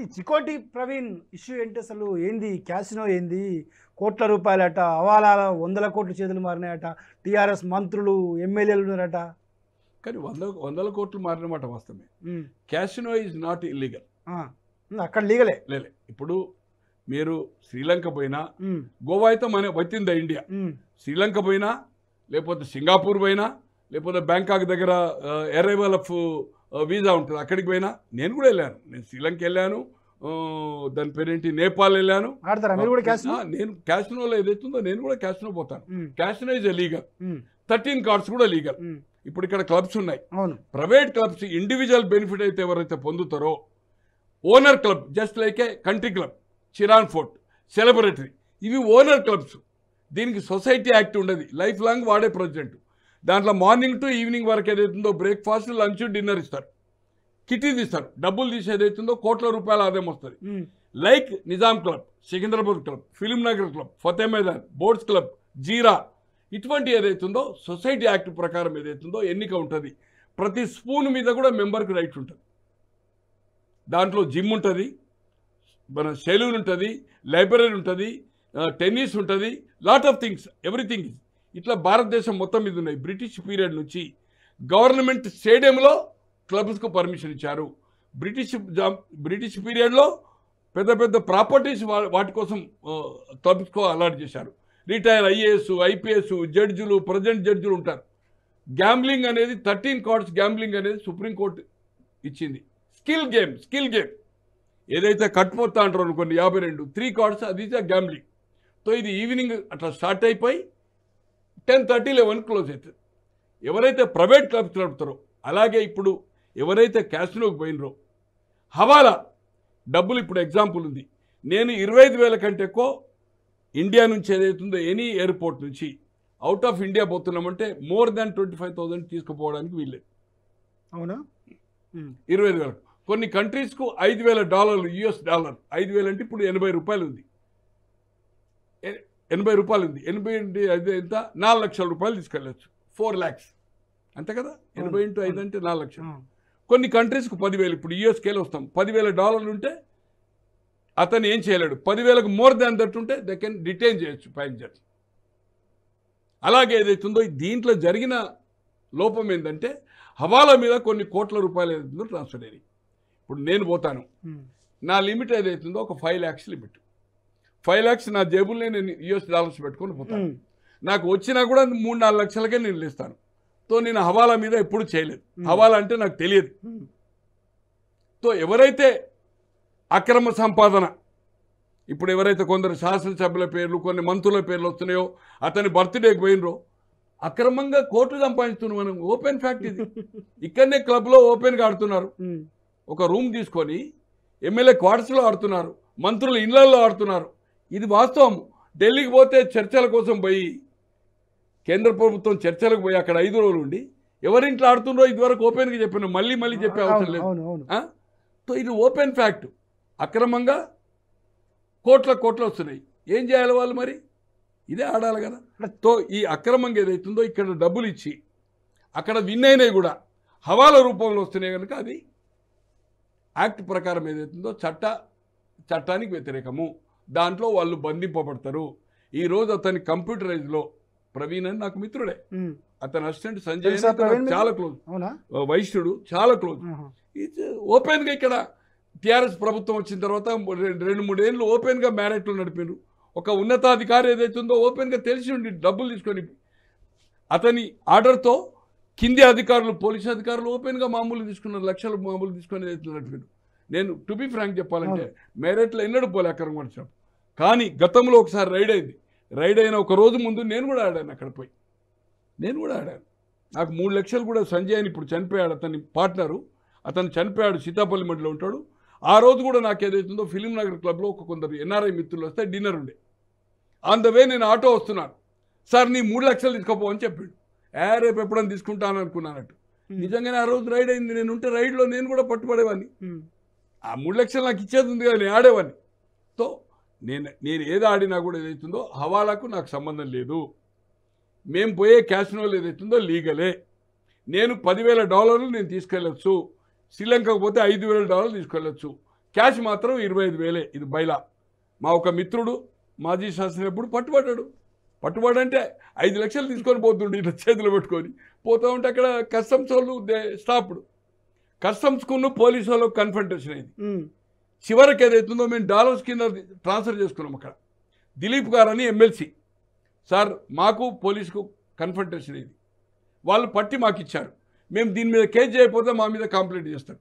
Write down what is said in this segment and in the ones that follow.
ఈ చికోటి ప్రవీణ్ ఇష్యూ ఏంటి అసలు ఏంది క్యాసినో ఏంది కోట్ల రూపాయలట అవాలాల వందల కోట్ల చేతులు మారినాయట టీఆర్ఎస్ మంత్రులు ఎమ్మెల్యేలు ఉన్నారట కానీ వంద వందల కోట్లు మారిన మాట వాస్తవమే um, casino is not illegal ah, um, అక్కడ లీగలే లేలే ఇప్పుడు మీరు శ్రీలంక పోయినా ఉమ్, గోవా అయితే మన వచ్చిందా ఇండియా ఉమ్, శ్రీలంక పోయినా లేకపోతే సింగపూర్ పోయినా లేకపోతే బ్యాంకాక్ దగ్గర ఎరైవల్ ఆఫ్ వీసా ఉంటుంది అక్కడికి పోయినా నేను కూడా వెళ్ళాను నేను శ్రీలంక వెళ్ళాను ఆ, దాని పేరేంటి నేపాల్ వెళ్ళాను ఆడతారా మీరు కూడా క్యాసినో ఆ, నేను క్యాసినోలో ఏదైతుందో నేను కూడా క్యాసినో పోతాను um, casino is legal um, thirteen cards కూడా లీగల్ ఉమ్, ఇప్పుడు ఇక్కడ క్లబ్స్ ఉన్నాయి అవును ప్రైవేట్ క్లబ్స్ ఇండివిజువల్ బెనిఫిట్ అయితే ఎవరైతే పొందుతారో owner club just like a country club Chiran fort సెలబ్రిటరీ ఇవి ఓనర్ క్లబ్స్ దీనికి సొసైటీ యాక్ట్ ఉండదు లైఫ్ లాంగ్ వాడే ప్రెసిడెంట్ దాంట్లో మార్నింగ్ టు ఈవినింగ్ వరకు ఏదైతుందో బ్రేక్ఫాస్ట్ లంచ్ డిన్నర్ ఇస్తారు కిటీ తీస్తారు డబ్బులు తీసి ఏదైతుందో కోట్ల రూపాయల ఆదాయం వస్తుంది um, like Nizam club Secunderabad club film Nagar club Fateh Maidan boards club జీరా ఇటువంటి ఏదైతుందో సొసైటీ యాక్ట్ ప్రకారం ఏదైతుందో ఎన్నిక ఉంటుంది ప్రతి స్పూన్ మీద కూడా మెంబర్కి రైట్ ఉంటుంది దాంట్లో జిమ్ ఉంటుంది మన సెలూన్ ఉంటుంది లైబ్రరీ ఉంటుంది టెన్నిస్ ఉంటుంది లాట్ ఆఫ్ థింగ్స్ ఎవ్రీథింగ్ ఇట్లా భారతదేశం మొత్తం మీద ఉన్నాయి బ్రిటిష్ పీరియడ్ నుంచి గవర్నమెంట్ స్టేడియంలో క్లబ్స్కు పర్మిషన్ ఇచ్చారు బ్రిటిష్ జా- బ్రిటిష్ పీరియడ్లో పెద్ద పెద్ద ప్రాపర్టీస్ వాటి కోసం క్లబ్స్కు అలాట్ చేశారు రిటైర్ ఐఏఎస్ ఐపీఎస్ జడ్జిలు ప్రజెంట్ జడ్జిలు ఉంటారు గ్యాంబ్లింగ్ అనేది థర్టీన్ కార్డ్స్ గ్యాంబ్లింగ్ అనేది సుప్రీంకోర్టు ఇచ్చింది స్కిల్ గేమ్ స్కిల్ గేమ్ ఏదైతే కట్పోతా అంటారు అనుకోండి యాభై రెండు త్రీ కార్డ్స్ అది గ్యాంబ్లింగ్ సో ఇది ఈవినింగ్ అట్లా స్టార్ట్ అయిపోయి టెన్ థర్టీ లెవెన్ క్లోజ్ అవుతుంది ఎవరైతే ప్రైవేట్ క్లబ్స్ నడుపుతారో అలాగే ఇప్పుడు ఎవరైతే క్యాసినోకి పోయినరో హవాలా డబ్బులు ఇప్పుడు ఎగ్జాంపుల్ ఉంది నేను ఇరవై ఐదు వేల కంటే ఎక్కువ ఇండియా నుంచి ఏదైతుందో ఎనీ ఎయిర్పోర్ట్ నుంచి అవుట్ ఆఫ్ ఇండియా పోతున్నామంటే more than twenty five thousand తీసుకుపోవడానికి వీల్లేదు అవునా ఉమ్, ఇరవై ఐదు వేలకు కొన్ని కంట్రీస్కు ఐదు వేల డాలర్లు యుఎస్ డాలర్ ఐదు వేలు అంటే ఇప్పుడు ఎనభై రూపాయలు ఉంది ఎ- ఎనభై రూపాయలు ఉంది ఎనభై ఇంటి ఐదు ఎంత నాలుగు లక్షల రూపాయలు తీసుకెళ్ళచ్చు ఫోర్ ల్యాక్స్ అంతే కదా ఎనభై ఇంటూ ఐదు అంటే నాలుగు లక్షలు ఆ, కొన్ని కంట్రీస్కు పదివేలు ఇప్పుడు యూఎస్కేలో వస్తాం పదివేల డాలర్లు ఉంటే అతను ఏం చేయలేడు పదివేలకు మోర్ దాన్ దట్ ఉంటే దే కెన్ డిటైన్ చేయొచ్చు ప్యాసింజర్ అలాగే ఏదైతుందో దీంట్లో జరిగిన లోపం ఏంటంటే హవాలా మీద కొన్ని కోట్ల రూపాయలు ఏదైతుందో ట్రాన్స్ఫర్ అయ్యాయి ఇప్పుడు నేను పోతాను ఉమ్, నా లిమిట్ ఏదైతుందో ఒక five lakhs limit five lakhs నా జేబుల్లో నేను యూఎస్ డాలర్స్ పెట్టుకొని పోతాను ఉమ్, నాకు వచ్చినా కూడా మూడు నాలుగు లక్షలకే నేను ఇస్తాను తో నేను హవాలా మీద ఎప్పుడు చేయలేదు Hmm. హవాలా అంటే నాకు తెలియదు ఉమ్, తో ఎవరైతే అక్రమ సంపాదన ఇప్పుడు ఎవరైతే కొందరు శాసనసభ్యుల పేర్లు కొన్ని మంత్రుల పేర్లు వస్తున్నాయో అతని బర్త్డేకి పోయినరో అక్రమంగా కోట్లు సంపాదిస్తున్నాం మనం ఓపెన్ ఫ్యాక్ట్ ఇది ఇక్కడనే క్లబ్లో ఓపెన్గా ఆడుతున్నారు ఉమ్, ఒక రూమ్ తీసుకొని ఎమ్మెల్యే క్వార్టర్స్లో ఆడుతున్నారు మంత్రులు ఇళ్లలో ఆడుతున్నారు ఇది వాస్తవం ఢిల్లీకి పోతే చర్చల కోసం పోయి కేంద్ర ప్రభుత్వం చర్చలకు పోయి అక్కడ ఐదు రోజులు ఉండి ఎవరింట్లో ఆడుతుండ్రో ఇదివరకు ఓపెన్గా చెప్పిన మళ్ళీ మళ్ళీ చెప్పే అవసరం అవును లేదు అవును అవును ఆ? సో ఇది ఓపెన్ ఫ్యాక్ట్ అక్రమంగా కోట్ల కోట్లు వస్తున్నాయి ఏం చేయాలి వాళ్ళు మరి ఇదే ఆడాలి కదా తో ఈ అక్రమంగా ఏదైతుందో ఇక్కడ డబ్బులు ఇచ్చి అక్కడ విన్ అయినాయి కూడా హవాలా రూపంలో వస్తున్నాయి కనుక అది యాక్ట్ ప్రకారం ఏదైతుందో చట్ట చట్టానికి వ్యతిరేకము దాంట్లో వాళ్ళు బంధింపబడతారు ఈరోజు అతని కంప్యూటరైజ్లో ప్రవీణ్ అని నాకు మిత్రుడే ఉమ్, అతని అసిస్టెంట్ సంజయ్ తెలుసా అని నాకు ప్రవీణ్ మీకు? చాలా క్లోజ్ అవునా వైశ్యుడు చాలా క్లోజ్ ఆహా. ఇది ఓపెన్గా ఇక్కడ టీఆర్ఎస్ ప్రభుత్వం వచ్చిన తర్వాత రెండు రెండు మూడు ఏళ్ళు ఓపెన్గా మ్యారేట్లు నడిపారు ఒక ఉన్నతాధికారి ఏదైతుందో ఓపెన్గా తెలిసి ఉండి డబ్బులు తీసుకొని అతని ఆర్డర్తో కింది అధికారులు పోలీసు అధికారులు ఓపెన్గా మామూలు తీసుకున్నారు లక్షలు మామూలు తీసుకొని ఏదైతే నడిపారు నేను టు బి ఫ్రాంక్ చెప్పాలంటే మేరెట్లో ఎన్నడూ పోలే అక్కడ వచ్చినప్పుడు కానీ గతంలో ఒకసారి రైడ్ అయింది రైడ్ అయిన ఒక రోజు ముందు నేను కూడా ఆడాను అక్కడ పోయి నేను కూడా ఆడాను నాకు మూడు లక్షలు కూడా సంజయ్ అని ఇప్పుడు చనిపోయాడు అతని పార్ట్నరు అతను చనిపోయాడు సీతాపల్లి మడిలో ఉంటాడు ఆ రోజు కూడా నాకు ఏదైతుందో ఫిలిం నగర్ క్లబ్లో ఒక కొందరు ఎన్ఆర్ఐ మిత్రులు వస్తే డిన్నర్ ఉండే ఆన్ ద వే నేను ఆటో వస్తున్నాను సార్ నీ మూడు లక్షలు తీసుకోపో అని చెప్పాడు ఏ రేపు ఎప్పుడైనా తీసుకుంటాను అనుకున్నానట్టు ఉమ్, నిజంగానే ఆ రోజు రైడ్ అయింది నేను ఉంటే రైడ్లో నేను కూడా పట్టుబడేవాడిని ఉమ్, ఆ మూడు లక్షలు నాకు ఇచ్చేది ఉంది కదా నేను ఆడేవాడిని సో నేను నేను ఏది ఆడినా కూడా ఏదైతుందో హవాలాకు నాకు సంబంధం లేదు మేము పోయే క్యాసినోలు ఏదైతుందో లీగలే నేను పదివేల డాలర్లు నేను తీసుకెళ్ళొచ్చు శ్రీలంకకు పోతే ఐదు వేల డాలర్లు తీసుకెళ్ళొచ్చు క్యాష్ మాత్రం ఇరవై ఐదు వేలే ఇది బయలా మా ఒక మిత్రుడు మాజీ శాసనప్పుడు పట్టుబడ్డాడు పట్టుబడంటే ఐదు లక్షలు తీసుకొని పోతుండే ఇట్లా చేతిలో పెట్టుకొని పోతా ఉంటే అక్కడ కస్టమ్స్ వాళ్ళు స్టాప్డ్ కస్టమ్స్కున్న పోలీసు వాళ్ళకు కన్ఫంటేషన్ అయింది ఉమ్, చివరికి ఏదైతుందో మేము డాలర్స్ కింద ట్రాన్స్ఫర్ చేసుకున్నాం అక్కడ దిలీప్ గారు అని ఎమ్మెల్సీ సార్ మాకు పోలీసుకు కన్ఫంటేషన్ ఇది వాళ్ళు పట్టి మాకు ఇచ్చారు మేము దీని మీద కేసు చేయకపోతే మా మీద కంప్లైంట్ చేస్తారు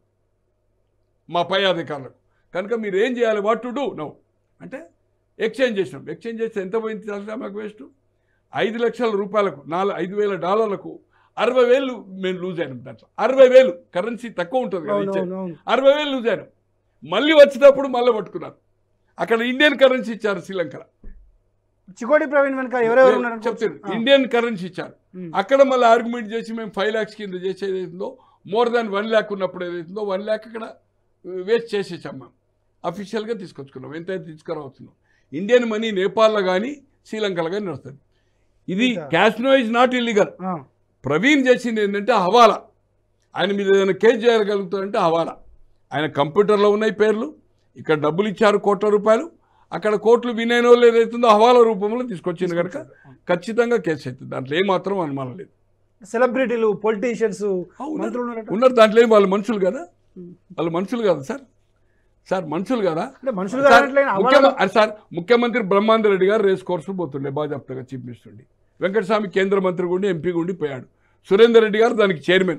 మా పై అధికారులకు కనుక మీరు ఏం చేయాలి వాట్ టు డూ నో అంటే ఎక్స్చేంజ్ చేసినాం ఎక్స్చేంజ్ చేస్తే ఎంత పోయింది తెలుసా మాకు వేస్ట్ ఐదు లక్షల రూపాయలకు నాలుగు ఐదు వేల డాలర్లకు అరవై వేలు మేము లూజ్ అయినాం దాంట్లో అరవై వేలు కరెన్సీ తక్కువ ఉంటుంది కదా అవును ఇచ్చేది. అవును అవును అరవై వేలు లూజ్ అయినాం మళ్ళీ వచ్చేటప్పుడు మళ్ళీ పట్టుకున్నారు అక్కడ ఇండియన్ కరెన్సీ ఇచ్చారు శ్రీలంకలో చికోటి ప్రవీణ్ వెనక ఎవరెవరు ఉన్నారు చెప్తారు ఆ. ఇండియన్ కరెన్సీ ఇచ్చారు ఉమ్. అక్కడ మళ్ళీ ఆర్గ్యుమెంట్ చేసి మేము ఫైవ్ ల్యాక్స్ కింద చేసి ఏదైతుందో మోర్ దాన్ వన్ ల్యాక్ ఉన్నప్పుడు ఏదైతుందో వన్ ల్యాక్ అక్కడ వేస్ట్ చేసేసాం మేము అఫీషియల్గా తీసుకొచ్చుకున్నాం ఎంతైతే తీసుకురావచ్చున్నాం ఇండియన్ మనీ నేపాల్లో కానీ శ్రీలంకలో కానీ నడుస్తుంది ఇది ఇంకా. క్యాష్నో ఇస్ నాట్ ఇల్లీగల్ ఆ, ప్రవీణ్ చేసింది ఏంటంటే హవాలా ఆయన మీద ఏదైనా కేసు చేయగలుగుతారంటే హవాలా ఆయన కంప్యూటర్లో ఉన్నాయి పేర్లు ఇక్కడ డబ్బులు ఇచ్చారు కోట్ల రూపాయలు అక్కడ కోట్లు వినైన వాళ్ళు ఏదైతుందో హవాలా రూపంలో తీసుకొచ్చింది కనుక ఖచ్చితంగా కేసు అవుతుంది దాంట్లో ఏమాత్రం అనుమానం లేదు సెలబ్రిటీలు పొలిటీషియన్స్ అవునా? మంత్రులు ఉన్నారట ఉన్నారు దాంట్లో ఏం వాళ్ళు మనుషులు కదా ఉమ్. వాళ్ళు మనుషులు కదా సార్ సార్ మనుషులు కదా అంటే మనుషులు సార్, కానట్లయినా ముఖ్యమ- అరే సార్ ముఖ్యమంత్రి బ్రహ్మాందర్ రెడ్డి గారు రేస్ కోర్సు పోతుండే బాజాప్తగా చీఫ్ మినిస్టర్ ఉండి వెంకటస్వామి కేంద్ర మంత్రి గుండి ఎంపీ గుండి పోయాడు సురేందర్ రెడ్డి గారు దానికి చైర్మన్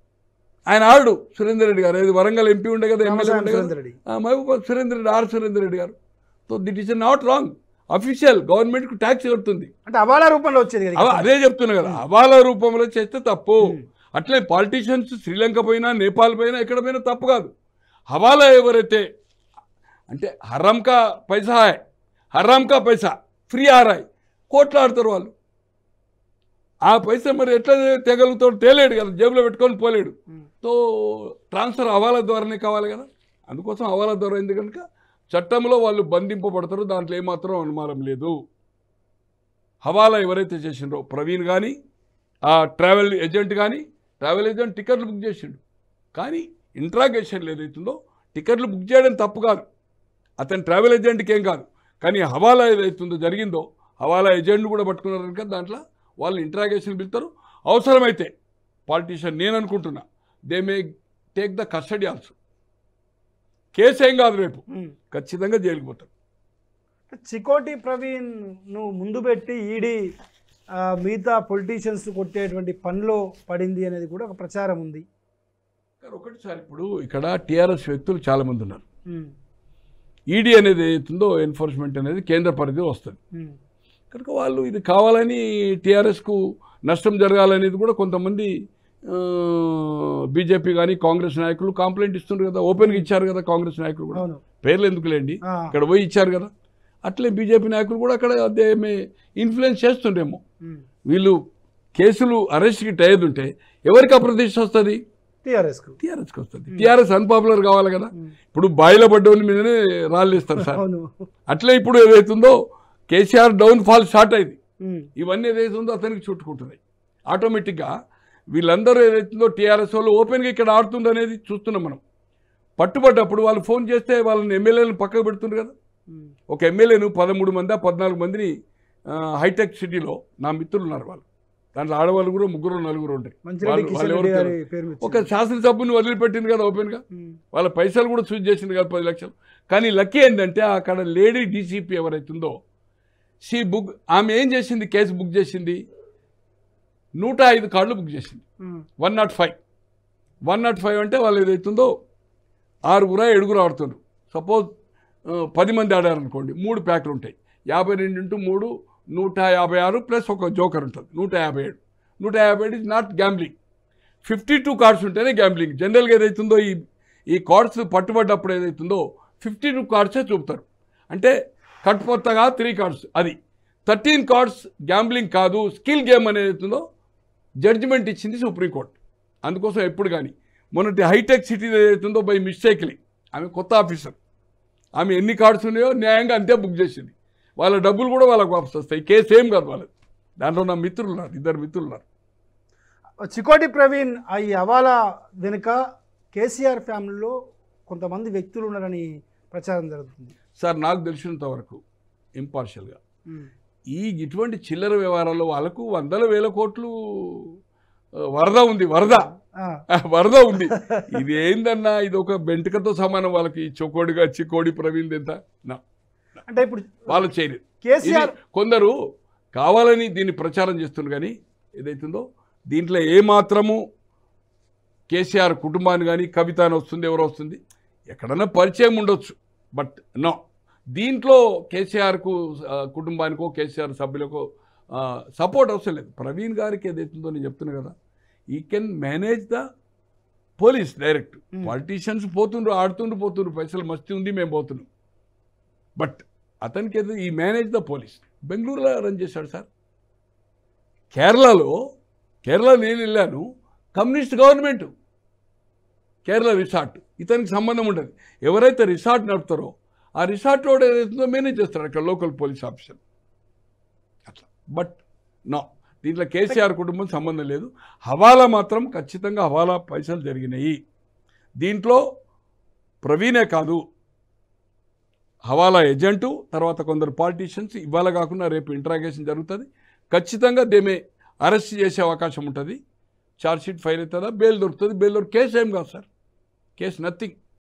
ఆయన ఆడు సురేందర్ రెడ్డి గారు ఏది వరంగల్ ఎంపీ ఉండే కదా ఎమ్మెల్యే ఉండే కదా సురేందర్ రెడ్డి ఆ, మహబూబాద్ సురేందర్ రెడ్డి ఆర్ సురేందర్ రెడ్డి గారు so it is not wrong official గవర్నమెంట్కు ట్యాక్స్ కడుతుంది అంటే అవాలా రూపంలో వచ్చేది కదా అవ- అదే చెప్తున్నా కదా అవాల రూపంలో చేస్తే తప్పు ఉమ్. అట్లే పాలిటీషియన్స్ శ్రీలంక పోయినా నేపాల్ పోయినా ఎక్కడ పోయినా తప్పు కాదు హవాలా ఎవరైతే అంటే హరాంకా పైసా హాయ్ హరాంకా పైసా ఫ్రీ ఆరాయ్ కోట్లాడతారు వాళ్ళు ఆ పైసా మరి ఎట్లా తెగలుగుతాడు తేలేడు కదా జేబులో పెట్టుకొని పోలేడు ఉమ్. తో ట్రాన్స్ఫర్ హవాలా ద్వారానే కావాలి కదా అందుకోసం హవాలా ద్వారా అయింది కనుక చట్టంలో వాళ్ళు బంధింపబడతారు దాంట్లో ఏమాత్రం అనుమానం లేదు హవాలా ఎవరైతే చేసిండ్రో ప్రవీణ్ కానీ ఆ ట్రావెల్ ఏజెంట్ కానీ ట్రావెల్ ఏజెంట్ టికెట్లు బుక్ చేసిండు కానీ ఇంట్రాగేషన్లు ఏదైతుందో టికెట్లు బుక్ చేయడం తప్పు కాదు అతని ట్రావెల్ ఏజెంట్కి ఏం కాదు కానీ హవాలా ఏదైతుందో జరిగిందో హవాలా ఏజెంట్ కూడా పట్టుకున్నారు కనుక దాంట్లో వాళ్ళు ఇంట్రాగేషన్ పిలుస్తారు అవసరమైతే పాలిటీషియన్ నేను అనుకుంటున్నా they may take the custody also case ఏం కాదు రేపు ఉమ్. ఖచ్చితంగా జైలుకి పోతారు చికోటి ప్రవీణ్ నువ్వు ముందు పెట్టి ఈడీ ఆ, మిగతా పొలిటీషియన్స్ కొట్టేటువంటి పనిలో పడింది అనేది కూడా ఒక ప్రచారం ఉంది కానీ ఒకటిసారి ఇప్పుడు ఇక్కడ టీఆర్ఎస్ వ్యక్తులు చాలామంది ఉన్నారు ఉమ్. ఈడీ అనేది ఏతుందో ఎన్ఫోర్స్మెంట్ అనేది కేంద్ర పరిధిలో వస్తుంది ఉమ్. కనుక వాళ్ళు ఇది కావాలని టీఆర్ఎస్కు నష్టం జరగాలనేది కూడా కొంతమంది బీజేపీ కానీ కాంగ్రెస్ నాయకులు కంప్లైంట్ ఇస్తున్నారు కదా ఓపెన్గా ఇచ్చారు కదా కాంగ్రెస్ నాయకులు కూడా అవును పేర్లు ఎందుకులేండి ఆ, ఇక్కడ పోయి ఇచ్చారు కదా అట్లే బీజేపీ నాయకులు కూడా అక్కడ అదే ఇన్ఫ్లుయెన్స్ చేస్తుండేమో ఉమ్. వీళ్ళు కేసులు అరెస్ట్కి టైదు ఉంటే ఎవరికి అప్రతిష్ట వస్తుంది టీఆర్ఎస్ కు టీఆర్ఎస్కి వస్తుంది టీఆర్ఎస్ అన్పాపులర్ కావాలి కదా ఉమ్. ఇప్పుడు బాయిల పడ్డోని మీదనే రాళ్ళు ఇస్తారు సార్ అవును అట్లే ఇప్పుడు ఏదైతుందో కేసీఆర్ డౌన్ ఫాల్ స్టార్ట్ అయింది ఉమ్. ఇవన్నీ ఏదైతుందో అతనికి చుట్టుకుంటున్నాయి ఆటోమేటిక్గా వీళ్ళందరూ ఏదైతుందో టీఆర్ఎస్ వాళ్ళు ఓపెన్గా ఇక్కడ ఆడుతుంది అనేది చూస్తున్నాం మనం పట్టుబడ్డప్పుడు వాళ్ళు ఫోన్ చేస్తే వాళ్ళని ఎమ్మెల్యేలను పక్కకు పెడుతుండ్రు కదా ఉమ్. ఒక ఎమ్మెల్యేను పదమూడు మంది పద్నాలుగు మందిని ఆ, హైటెక్ సిటీలో నా మిత్రులు ఉన్నారు వాళ్ళు దాంట్లో ఆడవాళ్ళు కూడా ముగ్గురు నలుగురు ఉంటాయి మంచిరెడ్డి వాళ్ళు- కిషన్ వాళ్ళు రెడ్డి ఎవరు గారి పేరు మీద ఒక శాసనసభ్యుని వదిలిపెట్టింది కదా ఓపెన్గా ఉమ్. వాళ్ళ పైసలు కూడా సూచి చేసింది కదా పది లక్షలు కానీ లక్కీ ఏంటంటే అక్కడ లేడీ డీసీపీ ఎవరైతుందో షీ బుక్ ఆమె ఏం చేసింది కేసు బుక్ చేసింది నూట ఐదు కార్డులు బుక్ చేసింది um. One nought five one nought five అంటే వాళ్ళు ఏదైతుందో ఆరుగురా ఏడుగురు ఆడుతున్నారు సపోజ్ ఆ, పది మంది ఆడారనుకోండి మూడు ప్యాక్లు ఉంటాయి యాభై రెండు ఇంటూ మూడు నూట యాభై ఆరు ప్లస్ ఒక జోకర్ ఉంటుంది నూట యాభై ఏడు నూట యాభై ఏడు is not gambling fifty two cards ఉంటేనే గ్యాంబ్లింగ్ జనరల్గా ఏదైతుందో ఈ ఈ కార్డ్స్ పట్టుబడ్డప్పుడు ఏదైతుందో ఫిఫ్టీ టూ కార్డ్సే చూపుతారు అంటే కట్పోతగా త్రీ కార్డ్స్ అది థర్టీన్ కార్డ్స్ గ్యాంబ్లింగ్ కాదు స్కిల్ గేమ్ అనేది అవుతుందో జడ్జిమెంట్ ఇచ్చింది సుప్రీంకోర్టు అందుకోసం ఎప్పుడు కానీ మొన్నటి హైటెక్ సిటీ ఏదైతుందో బై మిస్టేక్లీ ఆమె కొత్త ఆఫీసర్ ఆమె ఎన్ని కార్డ్స్ ఉన్నాయో న్యాయంగా అంతే బుక్ చేసింది వాళ్ళ డబ్బులు కూడా వాళ్ళకి వాపస్ వస్తాయి కేసు ఏం కాదు వాళ్ళది దాంట్లో నా మిత్రులు ఉన్నారు ఇద్దరు మిత్రులు ఉన్నారు చికోటి ప్రవీణ్ ఆ ఈ అవాలా వెనుక కేసీఆర్ ఫ్యామిలీలో కొంతమంది వ్యక్తులు ఉన్నారని ప్రచారం జరుగుతుంది సార్ నాకు తెలిసినంత వరకు ఇంపార్షియల్గా ఉమ్. ఈ ఇటువంటి చిల్లర వ్యవహారాల్లో వాళ్ళకు వందల వేల కోట్లు ఆ, వరద ఉంది వరద ఆ, ఆ, వరద ఉంది ఇది ఏందన్నా ఇది ఒక బెంటకతో సమానం వాళ్ళకి చొకోడిగా చిక్కోడి ప్రవీణ్ ఎంత నా అంటే ఇప్పుడు వాళ్ళు చేయలేదు ఇది కేసీఆర్ కొందరు కావాలని దీన్ని ప్రచారం చేస్తున్నారు కానీ ఏదైతుందో దీంట్లో ఏమాత్రము కేసీఆర్ కుటుంబాన్ని కానీ కవిత అని వస్తుంది ఎవరో వస్తుంది ఎక్కడన్నా పరిచయం ఉండొచ్చు బట్ నో దీంట్లో కేసీఆర్కు ఆ, కుటుంబానికో కేసీఆర్ సభ్యులకో సపోర్ట్ అవసరం లేదు ప్రవీణ్ గారికి ఏదైతుందో నేను చెప్తున్నా కదా ఈ can manage the police direct Hmm. Politicians పోతుండ్రు ఆడుతుండ్రు పోతుండ్రు పైసలు మస్తీ ఉంది మేము పోతున్నాం బట్ అతనికి ఏదో ఈ మేనేజ్ ద పోలీస్ బెంగళూరులో రన్ చేశాడు సార్ కేరళలో కేరళ నేను వెళ్ళాను కమ్యూనిస్ట్ గవర్నమెంట్ కేరళ రిసార్ట్ ఇతనికి సంబంధం ఉండదు ఎవరైతే రిసార్ట్ నడుపుతారో ఆ రిసార్ట్ రోడ్ ఏదైతుందో మేనేజ్ చేస్తాడు అక్కడ లోకల్ పోలీస్ ఆఫీసర్ అట్లా బట్ నో దీంట్లో కేసీఆర్ కుటుంబం సంబంధం లేదు హవాలా మాత్రం ఖచ్చితంగా హవాలా పైసలు జరిగినాయి దీంట్లో ప్రవీణే కాదు హవాలా ఏజెంటు తర్వాత కొందరు పాలిటీషియన్స్ ఇవాళ కాకుండా రేపు ఇంట్రాగేషన్ జరుగుతుంది ఖచ్చితంగా దేమే అరెస్ట్ చేసే అవకాశం ఉంటుంది ఛార్జ్షీట్ ఫైల్ అవుతుందా బెయిల్ దొరుకుతుంది బెయిల్ దొరికి కేసు ఏం కాదు సార్ కేసు నథింగ్